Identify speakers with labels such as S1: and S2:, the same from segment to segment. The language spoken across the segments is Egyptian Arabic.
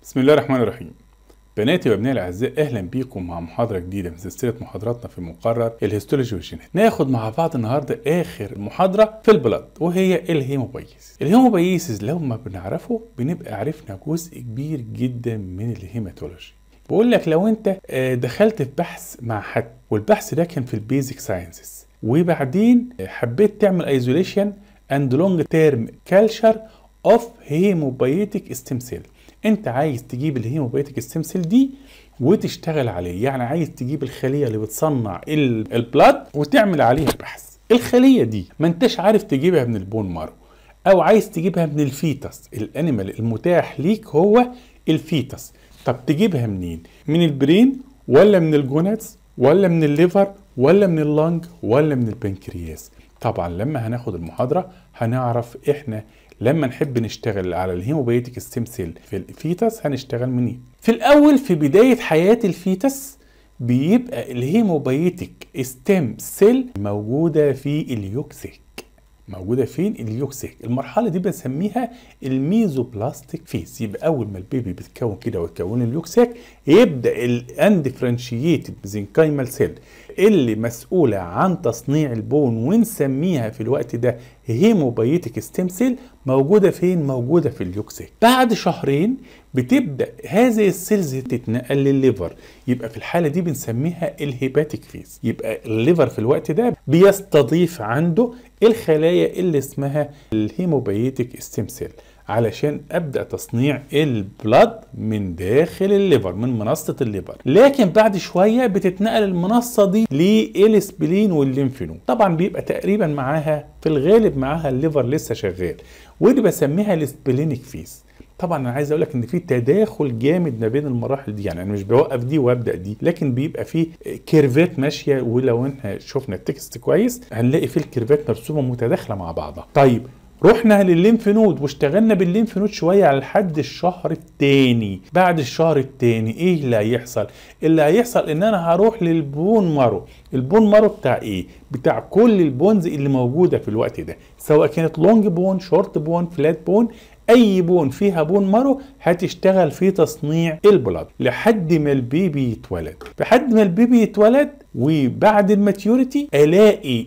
S1: بسم الله الرحمن الرحيم بناتي وابنائي الاعزاء اهلا بيكم مع محاضره جديده من سلسله محاضراتنا في مقرر الهيستولوجي والجينات ناخد مع بعض النهارده اخر محاضره في البلد وهي الهيموبايسيس الهيموبايسيس لو ما بنعرفه بنبقى عرفنا جزء كبير جدا من الهيماتولوجي بقول لك لو انت دخلت في بحث مع حد والبحث ده كان في البيزك ساينسز وبعدين حبيت تعمل ايزوليشن اند لونج تيرم كالشر اوف هيموبايتيك ستيم سيل انت عايز تجيب الهيموبايتيك ستيم سيل دي وتشتغل عليه يعني عايز تجيب الخليه اللي بتصنع البلاد وتعمل عليها بحث الخليه دي ما انتش عارف تجيبها من البون مارو او عايز تجيبها من الفيتس الانيمال المتاح ليك هو الفيتس طب تجيبها منين من البرين ولا من الجوناتس ولا من الليفر ولا من اللنج ولا من البنكرياس طبعا لما هناخد المحاضره هنعرف احنا لما نحب نشتغل على الهيموبايتيك ستيم سيل في الفيتس هنشتغل منين في الاول في بدايه حياه الفيتس بيبقى الهيموبايتيك ستيم سيل موجوده في اليوكسيك موجودة فين؟ اليوكسيك المرحلة دي بنسميها الميزوبلاستيك فيز يبقى أول ما البيبي بيتكون كده ويتكون اليوكسيك يبدأ الاندفرنشيتد ميزنكايمال سيل اللي مسؤولة عن تصنيع البون ونسميها في الوقت ده هيموبايتيك ستيم سيل موجودة فين؟ موجودة في اليوكسيك بعد شهرين بتبدا هذه السيلز تتنقل للليفر يبقى في الحاله دي بنسميها الهيباتيك فيز يبقى الليفر في الوقت ده بيستضيف عنده الخلايا اللي اسمها الهيموبايتيك ستيم سيل علشان ابدا تصنيع البلاد من داخل الليفر من منصه الليفر لكن بعد شويه بتتنقل المنصه دي للسبلين والليمفنود طبعا بيبقى تقريبا معاها في الغالب معاها الليفر لسه شغال ودي بسميها السبلينيك فيز طبعا انا عايز اقول لك ان في تداخل جامد ما بين المراحل دي يعني انا مش بوقف دي وابدا دي لكن بيبقى في كيرفات ماشيه ولو احنا شفنا التكست كويس هنلاقي في الكيرفات مرسومه متداخله مع بعضها طيب رحنا للليمف نود واشتغلنا بالليمف نود شويه على لحد الشهر الثاني بعد الشهر الثاني ايه اللي هيحصل اللي هيحصل ان انا هروح للبون مارو البون مارو بتاع ايه بتاع كل البونز اللي موجوده في الوقت ده سواء كانت لونج بون شورت بون فلات بون اي بون فيها بون مارو هتشتغل في تصنيع البلاد لحد ما البيبي يتولد لحد ما البيبي يتولد وبعد الماتيوريتي الاقي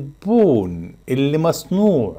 S1: البون اللي مصنوع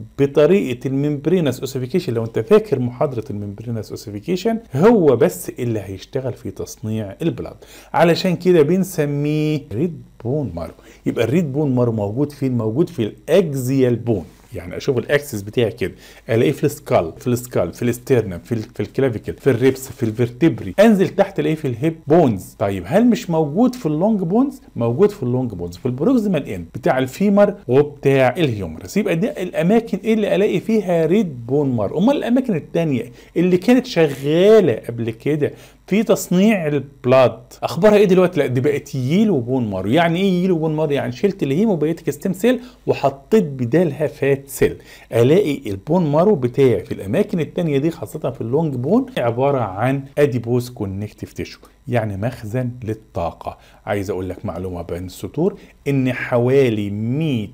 S1: بطريقه الممبرينس اوسيفيكيشن لو انت فاكر محاضره الممبرينس اوسيفيكيشن هو بس اللي هيشتغل في تصنيع البلاد علشان كده بنسميه ريد بون مارو يبقى الريد بون مارو موجود فين موجود في الاكزيال بون يعني اشوف الاكسس بتاعي كده الاقيه في السكال في السكال في الاسترنم في, في الكلافيكل في الريبس في الفرتبري انزل تحت الاقيه في الهيب بونز طيب هل مش موجود في اللونج بونز موجود في اللونج بونز في البروكسيمال اند بتاع الفيمر وبتاع الهيومرس يبقى دي الاماكن اللي الاقي فيها ريد بون مار امال الاماكن الثانيه اللي كانت شغاله قبل كده في تصنيع البلاد اخبارها ايه دلوقتي لا دي بقت ييلو بون مارو يعني ايه ييلو بون مارو يعني شلت الهيموبايتيك ستيم سيل وحطيت بدالها فات سيل الاقي البون مارو بتاعي في الاماكن التانية دي خاصه في اللونج بون عباره عن اديبوز كونكتيف تيشو يعني مخزن للطاقة عايز اقول لك معلومة بين السطور ان حوالي 100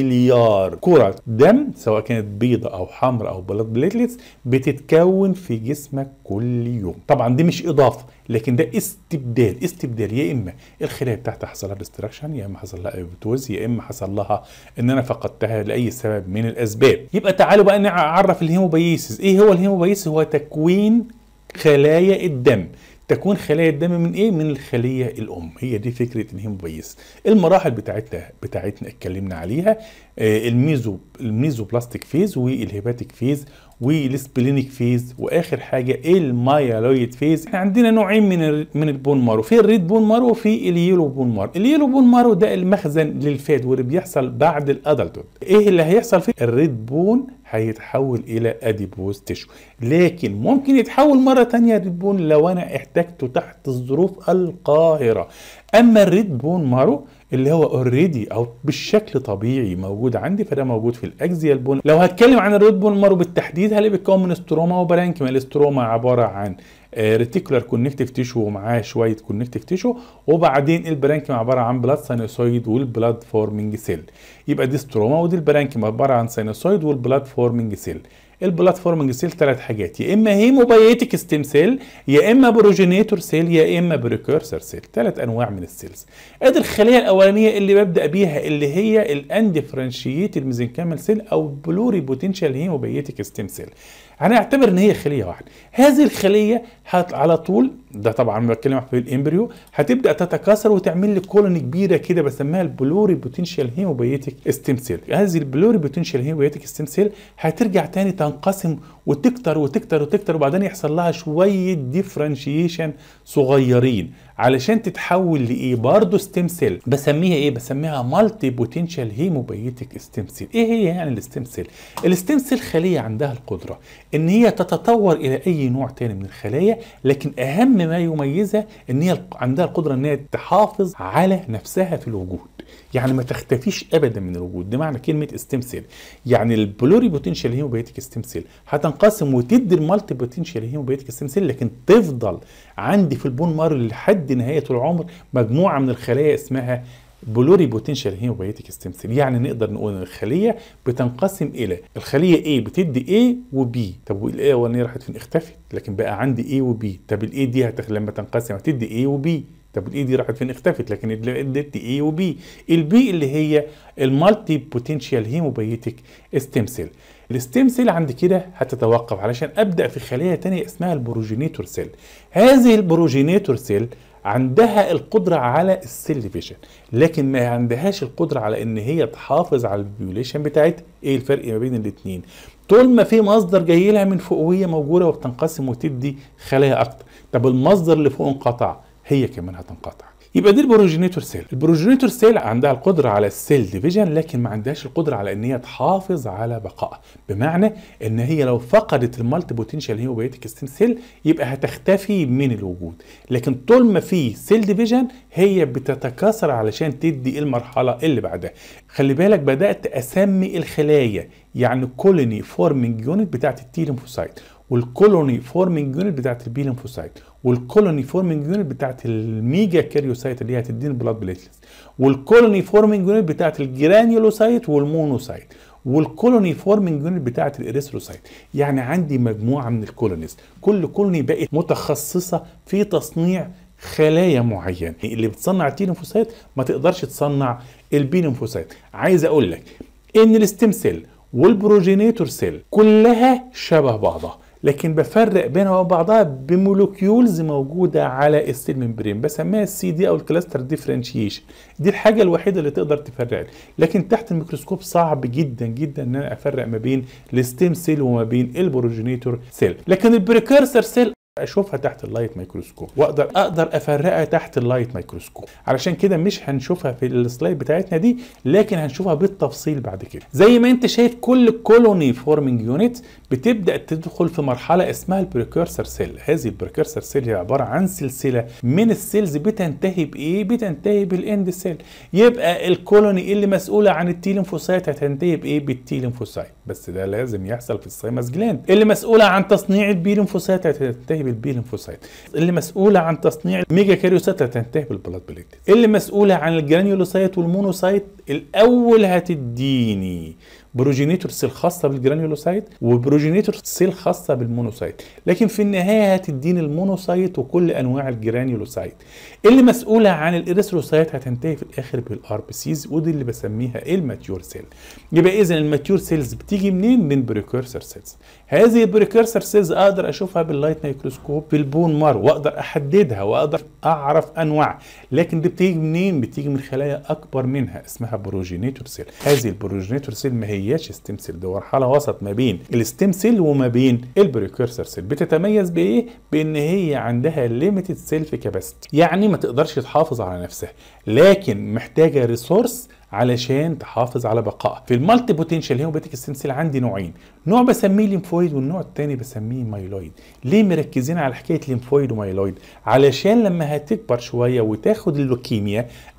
S1: مليار كرة دم سواء كانت بيضة او حمراء او بلاد بليتلتس بتتكون في جسمك كل يوم طبعا دي مش اضافة لكن ده استبدال استبدال يا اما الخلايا بتاعتها حصل لها ديستراكشن يا اما حصل لها ايبوتوز يا اما حصل لها ان انا فقدتها لاي سبب من الاسباب يبقى تعالوا بقى نعرف الهيموبايسيس ايه هو الهيموبايسيس هو تكوين خلايا الدم تكون خلايا الدم من ايه؟ من الخليه الام، هي دي فكره الهيموبايس. المراحل بتاعتنا بتاعتنا اتكلمنا عليها آه الميزو الميزوبلاستيك فيز والهيباتيك فيز والسبلينيك فيز واخر حاجه المايلويد فيز احنا عندنا نوعين من من البون مارو في الريد بون مارو وفي اليلو بون مارو اليلو بون مارو ده المخزن للفات واللي بيحصل بعد الادلتود ايه اللي هيحصل فيه الريد بون هيتحول الى اديبوز تيشو لكن ممكن يتحول مره تانية الريد بون لو انا احتاجته تحت الظروف القاهره اما الريد بون مارو اللي هو اوريدي او بالشكل طبيعي موجود عندي فده موجود في الاكزيال بون لو هتكلم عن الريد بون مارو بالتحديد هلاقي بيتكون من استروما وبرانكيما الاستروما عباره عن ريتيكولار كونكتيف تيشو ومعاه شويه كونكتيف تيشو وبعدين البرانكيما عباره عن بلاد سينوسويد والبلاد فورمنج سيل يبقى دي ستروما ودي البرانكيما عباره عن سينوسويد والبلاد فورمنج سيل البلاد فورمنج سيل ثلاث حاجات يا اما هيموبايتيك ستيم سيل يا اما بروجينيتور سيل يا اما بريكورسر سيل ثلاث انواع من السيلز ادي الخليه الاولانيه اللي ببدا بيها اللي هي الاندفرنشيت الميزنكامل سيل او بلوري بوتنشال هيموبايتيك ستيم سيل هنعتبر ان هي خليه واحده هذه الخليه هت على طول ده طبعا بتكلم في الامبريو هتبدا تتكاثر وتعمل لي كولوني كبيره كده بسميها البلوري بوتنشال هيموبايتيك ستيم سيل هذه البلوري بوتنشال هيموبايتيك ستيم سيل هترجع تاني تنقسم وتكتر وتكتر وتكتر وبعدين يحصل لها شويه ديفرنشيشن صغيرين علشان تتحول لايه برضه ستيم سيل بسميها ايه بسميها مالتي بوتنشال هيموبايتيك ستيم سيل ايه هي يعني الستيم سيل الستيم سيل خليه عندها القدره ان هي تتطور الى اي نوع تاني من الخلايا لكن اهم ما يميزها ان هي عندها القدره ان هي تحافظ على نفسها في الوجود يعني ما تختفيش ابدا من الوجود ده معنى كلمه ستيم سيل يعني البلوري بوتنشال هيموبايتيك ستيم سيل هتنقسم وتدي المالتي بوتنشال هيموبايتيك ستيم سيل لكن تفضل عندي في البون مارو لحد نهايه العمر مجموعه من الخلايا اسمها بلوري بوتنشال هيموبايتيك ستيم سيل يعني نقدر نقول ان الخليه بتنقسم الى الخليه A بتدي A وB طب والاي الاولانيه راحت فين اختفت لكن بقى عندي A وB طب الاي دي هتخ... لما تنقسم هتدي A وB طب الاي دي راحت فين اختفت لكن اللي ادت اي وبي البي اللي هي المالتي بوتنشال هيموبايتيك ستيم سيل الستيم سيل عند كده هتتوقف علشان ابدا في خليه تانية اسمها البروجينيتور سيل هذه البروجينيتور سيل عندها القدرة على السيل ديفيجن لكن ما عندهاش القدرة على ان هي تحافظ على البيوليشن بتاعتها ايه الفرق ما بين الاتنين طول ما في مصدر جاي لها من فوق وهي موجودة وبتنقسم وتدي خلايا اكتر طب المصدر اللي فوق انقطع هي كمان هتنقطع يبقى دي البروجينيتور سيل البروجينيتور سيل عندها القدره على السيل ديفيجن لكن ما عندهاش القدره على ان هي تحافظ على بقائها بمعنى ان هي لو فقدت المالتي بوتنشال هيموبايتيك ستيم سيل يبقى هتختفي من الوجود لكن طول ما في سيل ديفيجن هي بتتكاثر علشان تدي المرحله اللي بعدها خلي بالك بدات اسمي الخلايا يعني كولوني فورمنج يونت بتاعت التي ليمفوسايت والكولوني فورمنج يونت بتاعت البي ليمفوسايت والكولوني فورمنج يونت بتاعت الميجا كاريوسايت اللي هي هتديني بلاد بليتلز والكولوني فورمنج يونت بتاعت الجرانيولوسايت والمونوسايت والكولوني فورمنج يونت بتاعت الاريثروسايت يعني عندي مجموعه من الكولونيز كل كولوني بقت متخصصه في تصنيع خلايا معينه اللي بتصنع التي ليمفوسايت ما تقدرش تصنع البي ليمفوسايت عايز اقول لك ان الستيم سيل والبروجينيتور سيل كلها شبه بعضها لكن بفرق بينها وبعضها بمولوكيولز موجوده على السيل ممبرين بسميها السي دي او الكلاستر ديفرنشيشن دي الحاجه الوحيده اللي تقدر تفرق لكن تحت الميكروسكوب صعب جدا جدا ان انا افرق ما بين الستيم سيل وما بين البروجينيتور سيل لكن البريكرسر سيل اشوفها تحت اللايت ميكروسكوب واقدر اقدر افرقها تحت اللايت ميكروسكوب علشان كده مش هنشوفها في السلايد بتاعتنا دي لكن هنشوفها بالتفصيل بعد كده زي ما انت شايف كل كولوني فورمنج يونت بتبدا تدخل في مرحله اسمها البريكورسر سيل هذه البريكورسر سيل هي عباره عن سلسله من السيلز بتنتهي بايه بتنتهي بالاند سيل يبقى الكولوني اللي مسؤوله عن التي ليمفوسايت هتنتهي بايه بالتي ليمفوسايت بس ده لازم يحصل في السايمس جلاند اللي مسؤوله عن تصنيع البي ليمفوسايت هتنتهي بالبي ليمفوسايت اللي مسؤوله عن تصنيع الميجا كاريوسايت هتنتهي بالبلاد بليت اللي مسؤوله عن الجرانيولوسايت والمونوسايت الاول هتديني بروجينيتور سيل خاصه بالجرانيولوسايت وبروجينيتور سيل خاصه بالمونوسايت لكن في النهايه هتديني المونوسايت وكل انواع الجرانيولوسايت اللي مسؤوله عن الاريثروسايت هتنتهي في الاخر بالار بي سيز ودي اللي بسميها الماتيور سيل يبقى اذا الماتيور سيلز بتيجي منين من بريكورسر سيلز هذه البريكورسر سيلز اقدر اشوفها باللايت ميكروسكوب في البون مار واقدر احددها واقدر اعرف انواع لكن دي بتيجي منين بتيجي من خلايا اكبر منها اسمها بروجينيتور سيل هذه البروجينيتور سيل ما هياش ستيم سيل دي مرحله وسط ما بين الستيم سيل وما بين البريكورسر سيل بتتميز بايه بان هي عندها ليميتد سيلف كاباسيتي يعني ما تقدرش تحافظ على نفسها لكن محتاجه ريسورس علشان تحافظ على بقائها في المالتي بوتنشال هيموباتيك ستيم سيل عندي نوعين نوع بسميه ليمفويد والنوع الثاني بسميه مايلويد ليه مركزين على حكايه ليمفويد ومايلويد علشان لما هتكبر شويه وتاخد اللوكيميا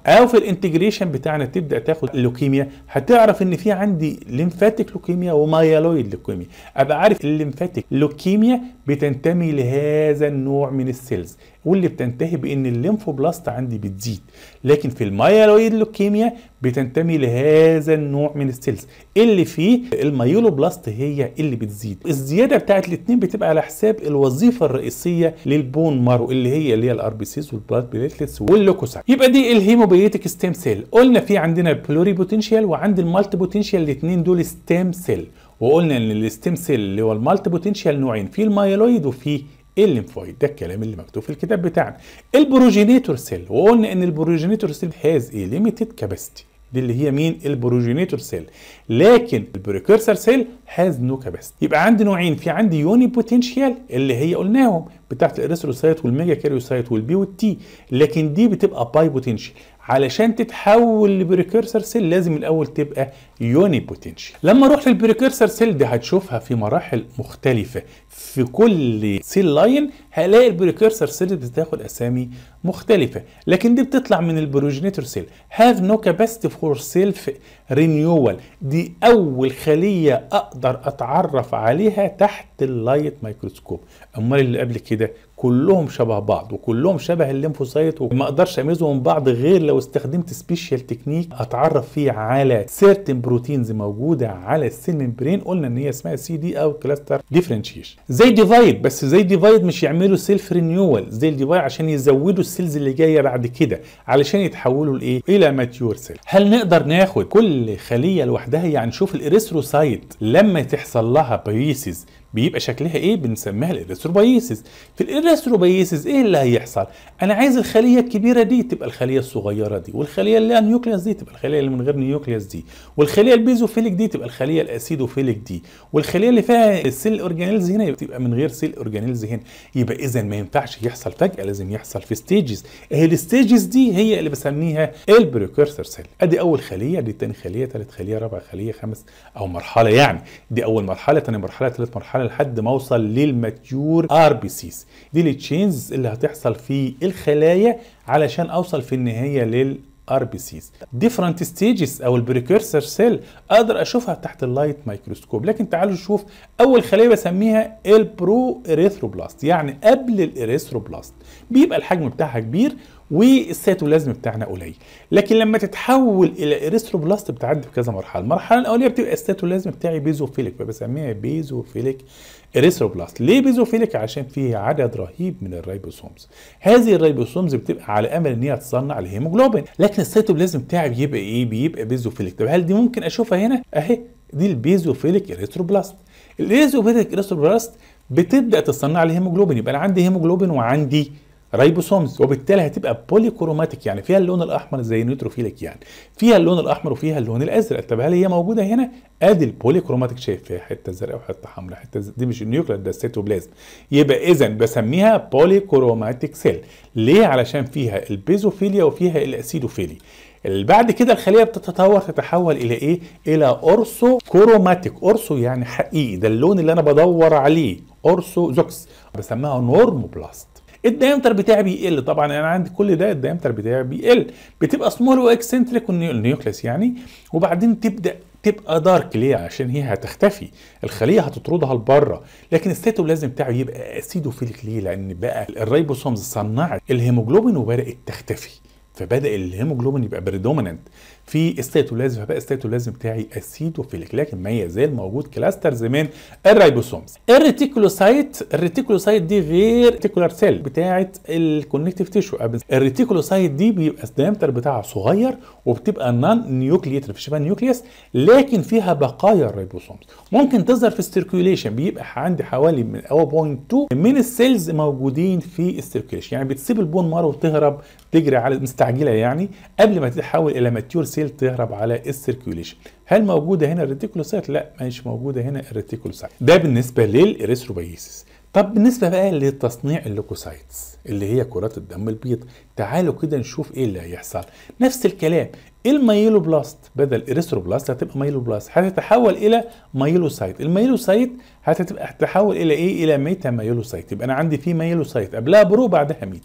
S1: او في الانتجريشن بتاعنا تبدا تاخد اللوكيميا هتعرف ان في عندي ليمفاتيك لوكيميا ومايلويد لوكيميا ابقى عارف الليمفاتيك لوكيميا بتنتمي لهذا النوع من السيلز واللي بتنتهي بان الليمفوبلاست عندي بتزيد لكن في المايلويد لوكيميا بتنتمي لهذا النوع من السيلز اللي فيه المايلوبلاست هي اللي بتزيد الزياده بتاعت الاثنين بتبقى على حساب الوظيفه الرئيسيه للبون مارو اللي هي اللي هي الار بي سيز والبلاد بليتلتس واللوكوسايت يبقى دي الهيموبيتيك ستيم سيل قلنا في عندنا البلوري بوتنشال وعند المالتي بوتنشال الاثنين دول ستيم سيل وقلنا ان الستيم سيل اللي هو المالتي بوتنشال نوعين في المايلويد وفي الليمفويد ده الكلام اللي مكتوب في الكتاب بتاعنا البروجينيتور سيل وقلنا ان البروجينيتور سيل هاز ايه ليميتد كاباسيتي دي اللي هي مين البروجينيتور سيل لكن البريكورسر سيل هاز نو كاباسيتي يبقى عندي نوعين في عندي يوني بوتنشال اللي هي قلناهم بتاعت الاريثروسايت والميجا كاريوسايت والبي والتي لكن دي بتبقى باي بوتنشال علشان تتحول لبريكورسر سيل لازم الاول تبقى يوني بوتنشال لما اروح للبريكورسر سيل دي هتشوفها في مراحل مختلفه في كل سيل لاين هلاقي البريكورسر سيل بتاخد اسامي مختلفه لكن دي بتطلع من البروجينيتور سيل هاف نو كاباسيتي فور سيلف رينيوال دي اول خليه اقدر اتعرف عليها تحت اللايت مايكروسكوب امال اللي قبل كده كلهم شبه بعض وكلهم شبه الليمفوسايت وما اقدرش اميزهم من بعض غير لو استخدمت سبيشال تكنيك اتعرف فيه على سيرتن بروتينز موجوده على السيل ممبرين قلنا ان هي اسمها سي دي او كلاستر ديفرنشيشن زي ديفايد بس زي ديفايد مش يعملوا سيلف رينيوال زي الديفايد عشان يزودوا السيلز اللي جايه بعد كده علشان يتحولوا لايه الى ماتيور سيل هل نقدر ناخد كل خليه لوحدها يعني نشوف الاريثروسايت لما تحصل لها بايسيس بيبقى شكلها ايه بنسميها الاريثروبايسيس في الاريثروبايسيس ايه اللي هيحصل انا عايز الخليه الكبيره دي تبقى الخليه الصغيره دي والخليه اللي لها نيوكليوس دي تبقى الخليه اللي من غير نيوكليوس دي والخليه البيزوفيليك دي تبقى الخليه الاسيدوفيليك دي والخليه اللي فيها السيل اورجانيلز هنا تبقى من غير سيل اورجانيلز هنا يبقى اذا ما ينفعش يحصل فجاه لازم يحصل في ستيجز اهي الستيجز دي هي اللي بسميها البريكورسر سيل ادي اول خليه دي تاني خليه ثالث خليه رابع خليه خمس او مرحله يعني دي اول مرحله ثاني مرحله ثالث مرحله لحد ما اوصل للماتيور ار بي سيز دي التشينز اللي هتحصل في الخلايا علشان اوصل في النهايه لل ار بي سيز ديفرنت ستيجز او البريكورسر سيل اقدر اشوفها تحت اللايت مايكروسكوب لكن تعالوا نشوف اول خليه بسميها البرو اريثروبلاست يعني قبل الاريثروبلاست بيبقى الحجم بتاعها كبير والسيتولازم بتاعنا قليل لكن لما تتحول الى اريثروبلاست بتعدي بكذا مرحله المرحله الاوليه بتبقى السيتولازم بتاعي بيزوفيليك فبسميها بيزوفيليك اريثروبلاست ليه بيزوفيليك عشان فيه عدد رهيب من الريبوسومز هذه الريبوسومز بتبقى على امل ان هي تصنع الهيموجلوبين لكن السيتوبلازم بتاعي بيبقى ايه بيبقى بيزوفيليك طب هل دي ممكن اشوفها هنا اهي دي البيزوفيليك اريثروبلاست البيزوفيليك اريثروبلاست بتبدا تصنع الهيموجلوبين يبقى انا عندي هيموجلوبين وعندي رايبوسومز وبالتالي هتبقى بوليكروماتيك يعني فيها اللون الاحمر زي النيوتروفيليك يعني فيها اللون الاحمر وفيها اللون الازرق طب هل هي موجوده هنا ادي البوليكروماتيك شايف فيها حته زرقاء وحته حمراء حته ز... دي مش النيوكليس ده السيتوبلازم يبقى اذا بسميها بوليكروماتيك سيل ليه علشان فيها البيزوفيليا وفيها الاسيدوفيليا اللي بعد كده الخليه بتتطور تتحول الى ايه الى اورسو كروماتيك اورسو يعني حقيقي ده اللون اللي انا بدور عليه اورسو زوكس بسميها نورموبلاست الدايمتر بتاعي بيقل طبعا انا عندي كل ده الدايمتر بتاعي بيقل بتبقى سمول واكسنتريك النيوكليس يعني وبعدين تبدا تبقى دارك ليه عشان هي هتختفي الخليه هتطردها لبره لكن السيتوبلازم بتاعه يبقى اسيدوفيليك ليه لان بقى الريبوسومز صنعت الهيموجلوبين وبدات تختفي فبدا الهيموجلوبين يبقى بريدوميننت في السيتولازم فبقى السيتولازم بتاعي اسيدوفيليك لكن ما يزال موجود كلاسترز من الريبوسومز الريتيكولوسايت الريتيكولوسايت دي غير الريتيكولار سيل بتاعه الكونكتيف تيشو الريتيكولوسايت دي بيبقى الدايمتر بتاعها صغير وبتبقى نون نيوكليتر في شبه نيوكليوس لكن فيها بقايا الريبوسومز ممكن تظهر في السيركيوليشن بيبقى عندي حوالي من 0.2 من السيلز موجودين في السيركيوليشن يعني بتسيب البون مارو وتهرب تجري على مستعجله يعني قبل ما تتحول الى ماتيور سيل تهرب على السيركيوليشن هل موجوده هنا الريتيكولوسايت لا مش موجوده هنا الريتيكولوسايت ده بالنسبه للاريثروبايسيس طب بالنسبه بقى لتصنيع اللوكوسايتس اللي هي كرات الدم البيض تعالوا كده نشوف ايه اللي هيحصل نفس الكلام الميلوبلاست بدل اريثروبلاست هتبقى ميلوبلاست هتتحول الى ميلوسايت الميلوسايت هتبقى هتتحول الى ايه الى ميتا ميلوسايت يبقى انا عندي في ميلوسايت قبلها برو بعدها ميتا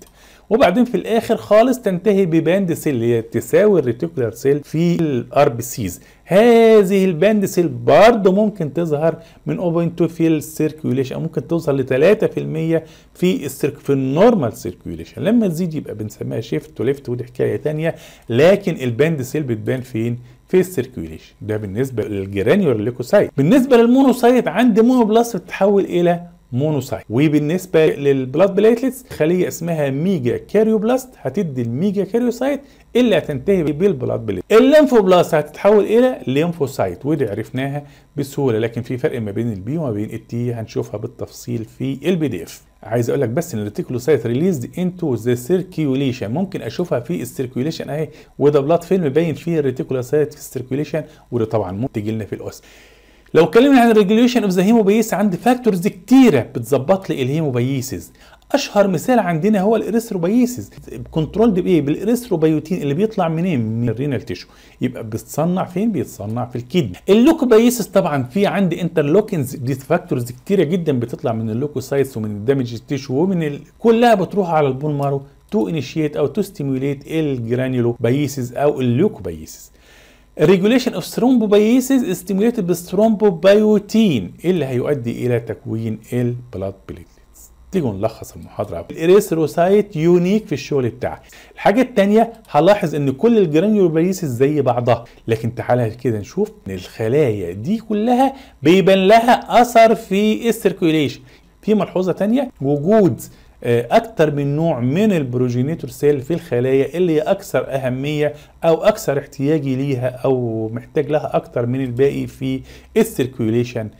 S1: وبعدين في الاخر خالص تنتهي بباند سيل اللي هي تساوي الريتيكولار سيل في الار بي سيز هذه الباند سيل برضه ممكن تظهر من 0.2 في السيركيوليشن او ممكن توصل ل 3% في السيرك في النورمال سيركيوليشن لما تزيد يبقى بنسميها شيفت تو ليفت ودي حكايه ثانيه لكن الباند سيل بتبان فين في السيركيوليشن ده بالنسبه للجرانيولار ليكوسايت بالنسبه للمونوسايت عند مونوبلاست بتتحول الى مونوسايت وبالنسبه للبلاد بليتلتس خليه اسمها ميجا كاريوبلاست هتدي الميجا كاريوسايت اللي هتنتهي بالبلاد بليت الليمفوبلاست هتتحول الى ليمفوسايت ودي عرفناها بسهوله لكن في فرق ما بين البي وما بين التي هنشوفها بالتفصيل في البي دي اف عايز اقول لك بس ان الريتيكولوسايت ريليزد انتو ذا سيركيوليشن ممكن اشوفها في السيركيوليشن اهي وده بلاد فيلم باين فيه الريتيكولوسايت في السيركيوليشن وده طبعا ممكن تجي لنا في الاس لو اتكلمنا عن الريجوليشن اوف ذا هيموبايس عندي فاكتورز كتيره بتظبط لي الهيموبايسز اشهر مثال عندنا هو الاريثروبايسز كنترول بايه بالاريثروبايوتين اللي بيطلع منين من الرينال تيشو يبقى بيتصنع فين بيتصنع في الكدني اللوكوبايسز طبعا في عندي انترلوكنز دي فاكتورز كتيره جدا بتطلع من اللوكوسايتس ومن الدامج تيشو ومن ال... كلها بتروح على البون مارو تو انيشيت او تو ستيموليت الجرانيولوبايسز او اللوكوبايسز الريجوليشن اوف ثرومبوبايسز ستيموليتد بالثرومبوبايوتين اللي هيؤدي الى تكوين البلاد بليتلتس تيجوا نلخص المحاضرة الاريثروسايت يونيك في الشغل بتاعك الحاجة التانية هلاحظ ان كل الجرانيولوبايسز زي بعضها لكن تعالى كده نشوف ان الخلايا دي كلها بيبان لها اثر في السيركيوليشن في ملحوظة تانية وجود اكتر من نوع من البروجينيتور سيل في الخلايا اللي هي اكثر اهميه او اكثر احتياجي ليها او محتاج لها اكتر من الباقي في السيركيوليشن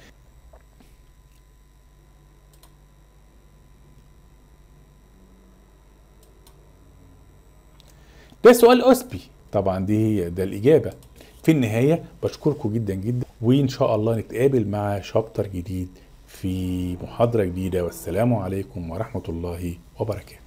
S1: ده سؤال أسبي طبعا دي هي ده الإجابة في النهاية بشكركم جدا جدا وإن شاء الله نتقابل مع شابتر جديد في محاضرة جديدة والسلام عليكم ورحمة الله وبركاته